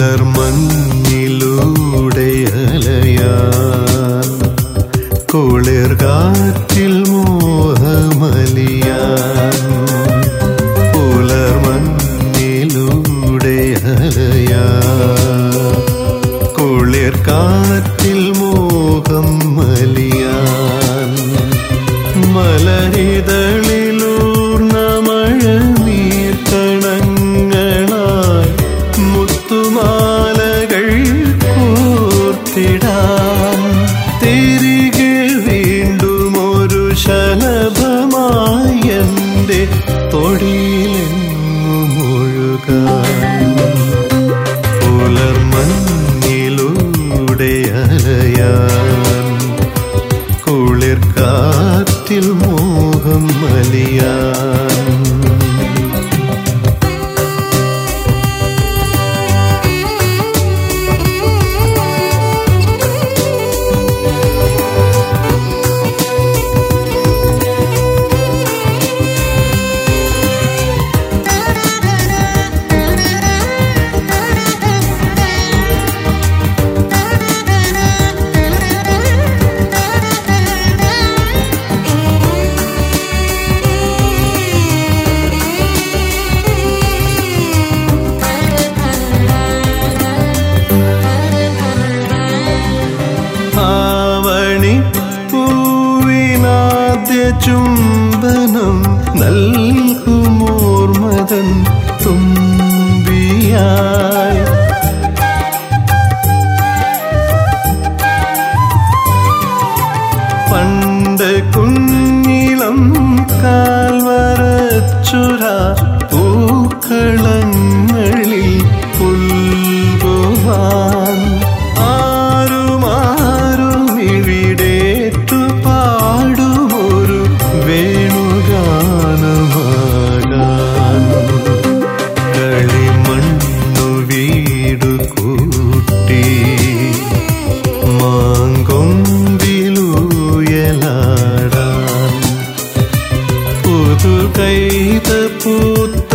പുലർമഞ്ഞിലൂടെ അലയാൻ കുളിർ കാറ്റിൽ മോഹമലിയാൻ പുലർമഞ്ഞിലൂടെ അലയാൻ കുളിർ കാറ്റിൽ മോഹം മലിയാൻ മലരിതളിലൂർന്ന മഴ നീർക്കണങ്ങളായി മുത്തുമാലകൾ കോർത്തിടാൻ തിരികെ വീണ്ടും ഒരു ശലഭമായി എൻ്റെ തൊടിയിലെങ്ങും ഒഴുകാൻ പുലർമഞ്ഞിലൂടെ അലയാൻ കുളിർ കാറ്റിൽ മോഹം മലിയാൻ ആവണി പൂവിനാദ്യ ചുംബനം നൽകുമോർമതൻ തുമ്പിയായി പണ്ട് കുഞ്ഞിളം കാൽവരച്ചുര പൂക്കളങ്ങളിൽ പുൽകുവാൻ ആരുമാരും ഇവിടേറ്റു പാടുമൊരു വേണുഗാനമാകാൻ കളിമണ്ണു വീടു കൂട്ടി മാങ്കൊമ്പിലൂയലാടാൻ പുതു കൈത പൂത്ത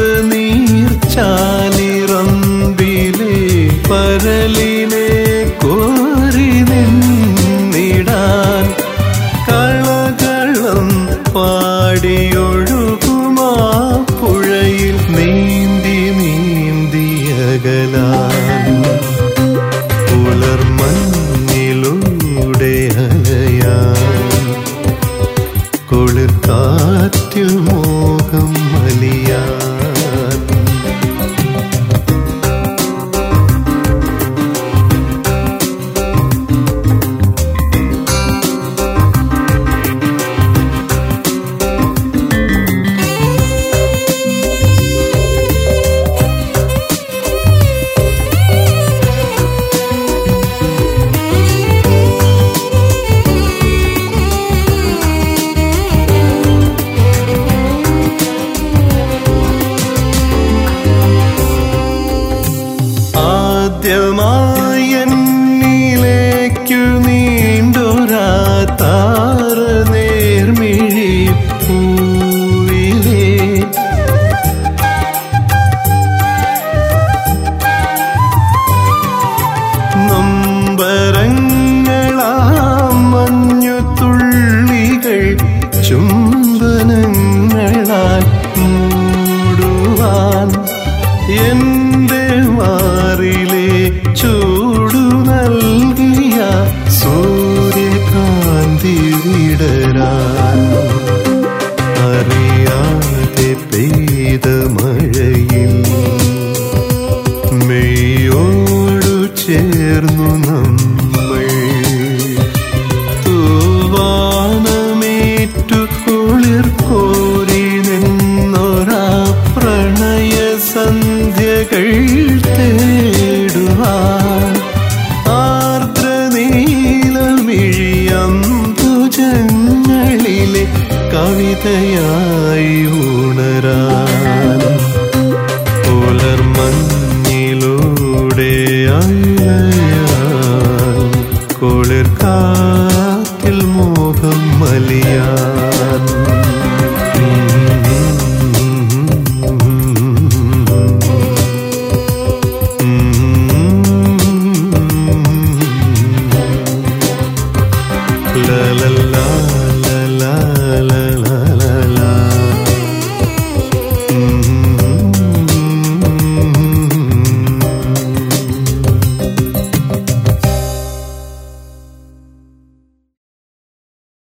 നീർച്ചാലിറമ്പിലെ പരലിനെ കോരി നിന്നിടാൻ കളകളം പാടിയൊഴുകുമാ പുഴയിൽ നീന്തി നീന്തിയകലാൻ പുലർമഞ്ഞിലൂടെ അലയാൻ കുളിർ കാറ്റിൽ മോഹം മലിയാൻ ആദ്യമായെന്നിലേക്കു നീണ്ടൊരാ താര നേർമിഴി പൂവിലേ നമ്പരങ്ങളാം മഞ്ഞു തുള്ളികൾ ചുംബനങ്ങളാൽ മൂടുവാൻ എന്റെ മാറിലെ ചൂടു നൽകിയ സൂര്യകാന്തി വിടരാൻ അറിയാതെ പെയ്ത മഴയിൽ മെയ്യോടു ചേർന്നു നമ്മൾ തൂവാനമേറ്റു കുളിർ കോരി നിന്നൊരാ പ്രണയ സന്ധ്യകൾ തേടുവാൻ ആർദ്ര നീലമിഴിയം തുജങ്ങളിലെ കവിതയായി ഉണരാൻ പുലർമഞ്ഞിലൂടെ അല്ലയാൻ കുളിർ കാ